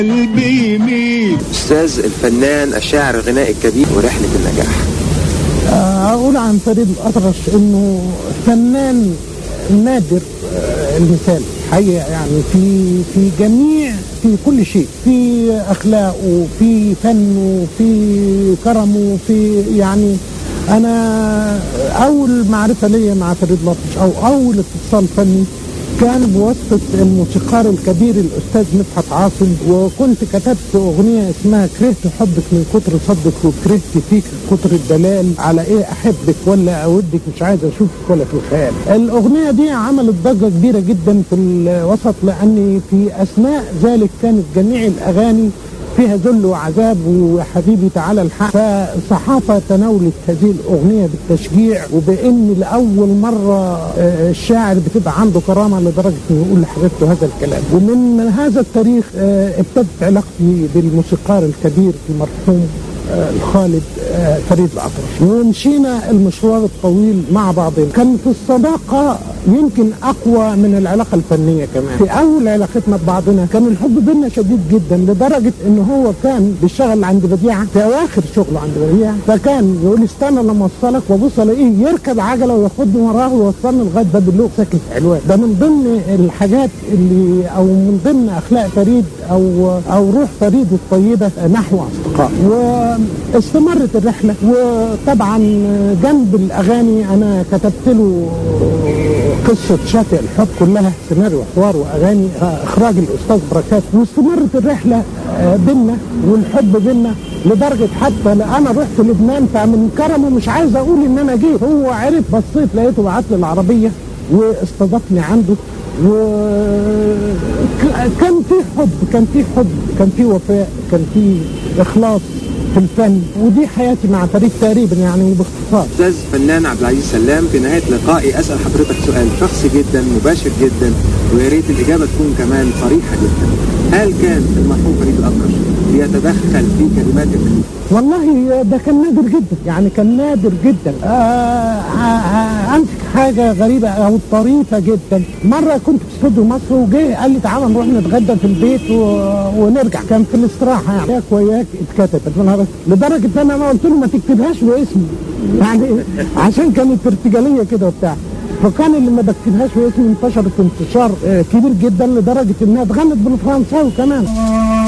قلبي يميل أستاذ الفنان الشاعر الغنائي الكبير ورحلة النجاح أقول عن فريد الأطرش إنه فنان نادر آه، المثال حقيقة يعني في في جميع في كل شيء في أخلاقه في فنه في كرمه في يعني أنا أول معرفة ليا مع فريد الأطرش أو أول اتصال فني كان بواسطة الموسيقار الكبير الأستاذ مدحت عاصم وكنت كتبت أغنية اسمها كرهت حبك من كتر صدك وكرهت فيك كتر الدلال على إيه أحبك ولا أودك مش عايز أشوفك ولا في الخيال الأغنية دي عملت ضجة كبيرة جدا في الوسط لأن في أثناء ذلك كانت جميع الأغاني فيها ذل وعذاب وحبيبي تعالى الحق فالصحافة تناولت هذه الأغنية بالتشجيع وبأن لأول مرة آه، الشاعر بتبقى عنده كرامة لدرجة أنه يقول لحبيبته هذا الكلام ومن هذا التاريخ آه، ابتدت علاقتي بالموسيقار الكبير المرحوم آه، الخالد آه، فريد الأطرش ومشينا المشوار الطويل مع بعضنا كان في الصداقة يمكن أقوى من العلاقة الفنية كمان في أول علاقتنا ببعضنا كان الحب بينا شديد جدا لدرجة إن هو كان بيشتغل عند بديعة في أواخر شغله عند بديعة فكان يقول لي استنى لما أوصلك وأبص ألاقيه يركب عجلة وياخدني وراه ويوصلني لغاية باب اللوق ساكن في حلوان ده من ضمن الحاجات اللي أو من ضمن أخلاق فريد أو أو روح فريد الطيبة نحو أصدقاء واستمرت الرحلة وطبعا جنب الأغاني أنا كتبت له قصة شاطئ الحب كلها سيناريو وحوار وأغاني آه، إخراج الأستاذ بركات واستمرت الرحلة آه، بينا والحب بينا لدرجة حتى لا أنا رحت لبنان فمن كرمه مش عايز أقول إن أنا جيت هو عرف بصيت لقيته بعت لي العربية واستضافني عنده وكان في حب كان في حب كان في وفاء كان في إخلاص في الفن ودي حياتي مع فريد تقريبا يعني باختصار أستاذ فنان عبد العزيز سلام في نهاية لقائي أسأل حضرتك سؤال شخصي جدا مباشر جدا ويا ريت الإجابة تكون كمان صريحة جدا هل كان المرحوم فريد الأطرش بيتدخل في كلماتك والله ده كان نادر جدا يعني كان نادر جدا آه آه آه امسك حاجه غريبه او طريفه جدا مره كنت في استوديو مصر وجه قال لي تعالى نروح نتغدى في البيت و... ونرجع كان في الاستراحه يعني وياك وياك اتكتبت بالعربي. لدرجه ان انا قلت له ما تكتبهاش باسمي يعني عشان كانت ارتجاليه كده وبتاع فكان اللي ما بكتبهاش باسمي انتشرت انتشار آه، كبير جدا لدرجه انها اتغنت بالفرنساوي كمان